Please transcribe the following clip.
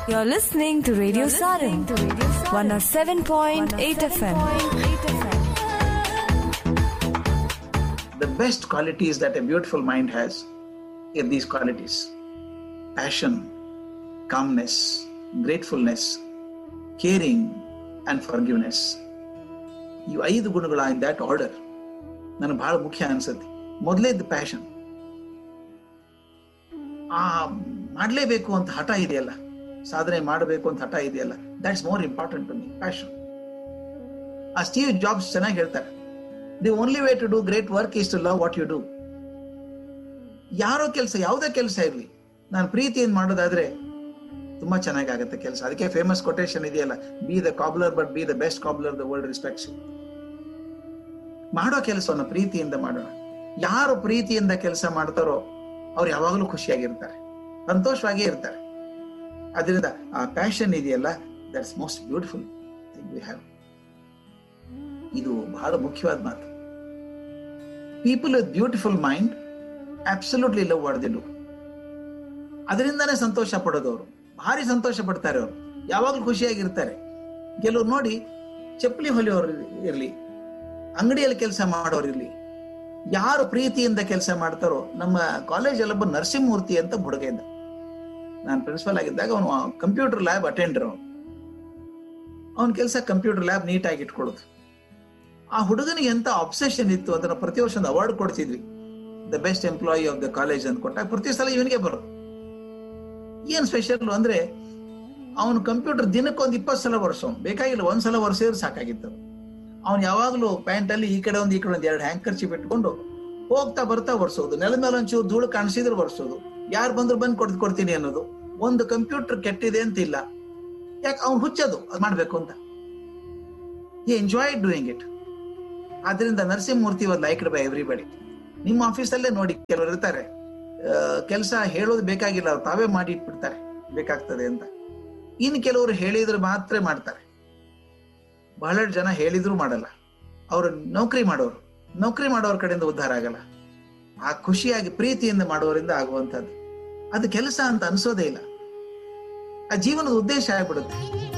You're listening to Radio Sarin, 107.8 FM. The best qualities that a beautiful mind has are these qualities passion, calmness, gratefulness, caring, and forgiveness. ಇವು ಐದು ಗುಣಗಳ in that order ನನಗೆ ಬಹಳ ಮುಖ್ಯ ಅನ್ಸುತ್ತೆ ಮೊದಲೇದ್ದು passion ಆ ಮಾಡಲೇಬೇಕು ಅಂತ ಹಠ ಇದೆಯಲ್ಲ ಸಾಧನೆ ಮಾಡಬೇಕು ಅಂತ ಹಠ ಇದೆಯಲ್ಲ that's more important to me passion ಆ ಸ್ಟೀವ್ ಜಾಬ್ಸ್ ಚೆನ್ನಾಗಿ ಹೇಳ್ತಾರೆ the only way to do great work is to love what you do ಯಾರೋ ಕೆಲಸ ಯಾವುದೇ ಕೆಲಸ ಇರಲಿ ನಾನು ಪ್ರೀತಿಯಿಂದ ಮಾಡೋದಾದ್ರೆ ತುಂಬಾ ಚೆನ್ನಾಗಿ ಆಗುತ್ತೆ ಕೆಲಸ ಅದಕ್ಕೆ ಫೇಮಸ್ ಕೊಟೇಶನ್ ಇದೆಯಲ್ಲ be the cobbler but be the best cobbler the world respects ಮಾಡೋ ಕೆಲಸವನ್ನು ಪ್ರೀತಿಯಿಂದ ಮಾಡೋಣ ಯಾರು ಪ್ರೀತಿಯಿಂದ ಕೆಲಸ ಮಾಡ್ತಾರೋ ಅವ್ರು ಯಾವಾಗಲೂ ಖುಷಿಯಾಗಿರ್ತಾರೆ ಸಂತೋಷವಾಗೇ ಇರ್ತಾರೆ ಅದರಿಂದ ಆ ಪ್ಯಾಷನ್ ಇದೆಯಲ್ಲ that's most beautiful thing we have ಇದು ಬಹಳ ಮುಖ್ಯವಾದ ಮಾತು people with beautiful mind absolutely love what they do ಅದರಿಂದಾನೇ ಸಂತೋಷ ಪಡೋದವರು ಭಾರಿ ಸಂತೋಷ ಪಡ್ತಾರೆ ಅವರು ಯಾವಾಗಲೂ ಖುಷಿಯಾಗಿರ್ತಾರೆ ಕೆಲವ್ರು ನೋಡಿ ಚಪ್ಪಲಿ ಹೊಲಿಯೋರು ಇರ್ಲಿ ಅಂಗಡಿಯಲ್ಲಿ ಕೆಲಸ ಮಾಡೋರು ಇರ್ಲಿ ಯಾರು ಪ್ರೀತಿಯಿಂದ ಕೆಲಸ ಮಾಡ್ತಾರೋ ನಮ್ಮ ಕಾಲೇಜಲ್ಲೊಬ್ಬ ನರಸಿಂಹಮೂರ್ತಿ ಅಂತ ಹುಡುಗ ಇದ್ದ ನಾನು ಪ್ರಿನ್ಸಿಪಲ್ ಆಗಿದ್ದಾಗ ಅವನು ಕಂಪ್ಯೂಟರ್ ಲ್ಯಾಬ್ ಅಟೆಂಡರ್ ಅವನು ಅವನ ಕೆಲಸ ಕಂಪ್ಯೂಟರ್ ಲ್ಯಾಬ್ ನೀಟಾಗಿ ಇಟ್ಕೊಳ್ಳೋದು ಆ ಹುಡುಗನಿಗೆ ಎಂತ ಅಬ್ಸೆಷನ್ ಇತ್ತು ಅಂತ ನಾವು ಪ್ರತಿ ವರ್ಷ ಒಂದು ಅವಾರ್ಡ್ ಕೊಡ್ತಿದ್ವಿ the best employee of the college ಅಂತ ಕೊಟ್ಟಾಗ ಪ್ರತಿ ಸಲ ಇವನಿಗೆ ಬರೋದು ಏನ್ ಸ್ಪೆಷಲ್ ಅಂದ್ರೆ ಅವನು ಕಂಪ್ಯೂಟರ್ ದಿನಕ್ಕೊಂದು ಇಪ್ಪತ್ತು ಸಲ ವರ್ಷ ಬೇಕಾಗಿಲ್ಲ ಒಂದ್ಸಲ ವರ್ಷಿದ್ರೆ ಸಾಕಾಗಿತ್ತು ಅವ್ನು ಯಾವಾಗಲೂ ಪ್ಯಾಂಟ್ ಅಲ್ಲಿ ಈ ಕಡೆ ಒಂದು ಈ ಕಡೆ ಒಂದು ಎರಡು ಹ್ಯಾಂಕರ್ಚಿ ಬಿಟ್ಕೊಂಡು ಹೋಗ್ತಾ ಬರ್ತಾ ವರ್ಸೋದು ನೆಲದ ಮೇಲೆ ಒಂಚೂರು ಧೂಳು ಕಾಣಿಸಿದ್ರೆ ವರ್ಸೋದು ಯಾರು ಬಂದ್ರು ಬಂದು ಕೊಡ್ ಕೊಡ್ತೀನಿ ಅನ್ನೋದು ಒಂದು ಕಂಪ್ಯೂಟರ್ ಕೆಟ್ಟಿದೆ ಅಂತ ಇಲ್ಲ ಯಾಕೆ ಅವ್ನು ಹುಚ್ಚದು ಅದು ಮಾಡ್ಬೇಕು ಅಂತ ಹಿ ಎಂಜಾಯ್ ಡೂಯಿಂಗ್ ಇಟ್ ಆದ್ರಿಂದ Narasimhamurthy was liked by everybody ನಿಮ್ಮ ಆಫೀಸಲ್ಲೇ ನೋಡಿ ಕೆಲವರು ಇರ್ತಾರೆ ಕೆಲಸ ಹೇಳೋದು ಬೇಕಾಗಿಲ್ಲ ಅವ್ರು ತಾವೇ ಮಾಡಿ ಇಟ್ಬಿಡ್ತಾರೆ ಬೇಕಾಗ್ತದೆ ಅಂತ ಇನ್ನು ಕೆಲವರು ಹೇಳಿದ್ರೆ ಮಾತ್ರ ಮಾಡ್ತಾರೆ ಬಹಳಷ್ಟು ಜನ ಹೇಳಿದ್ರು ಮಾಡಲ್ಲ ಅವರು ನೌಕರಿ ಮಾಡೋರು ನೌಕರಿ ಮಾಡೋರ ಕಡೆಯಿಂದ ಉದ್ಧಾರ ಆಗಲ್ಲ ಆ ಖುಷಿಯಾಗಿ ಪ್ರೀತಿಯಿಂದ ಮಾಡೋರಿಂದ ಆಗುವಂಥದ್ದು ಅದು ಕೆಲಸ ಅಂತ ಅನ್ಸೋದೇ ಇಲ್ಲ ಆ ಜೀವನದ ಉದ್ದೇಶ ಆಗ್ಬಿಡುತ್ತೆ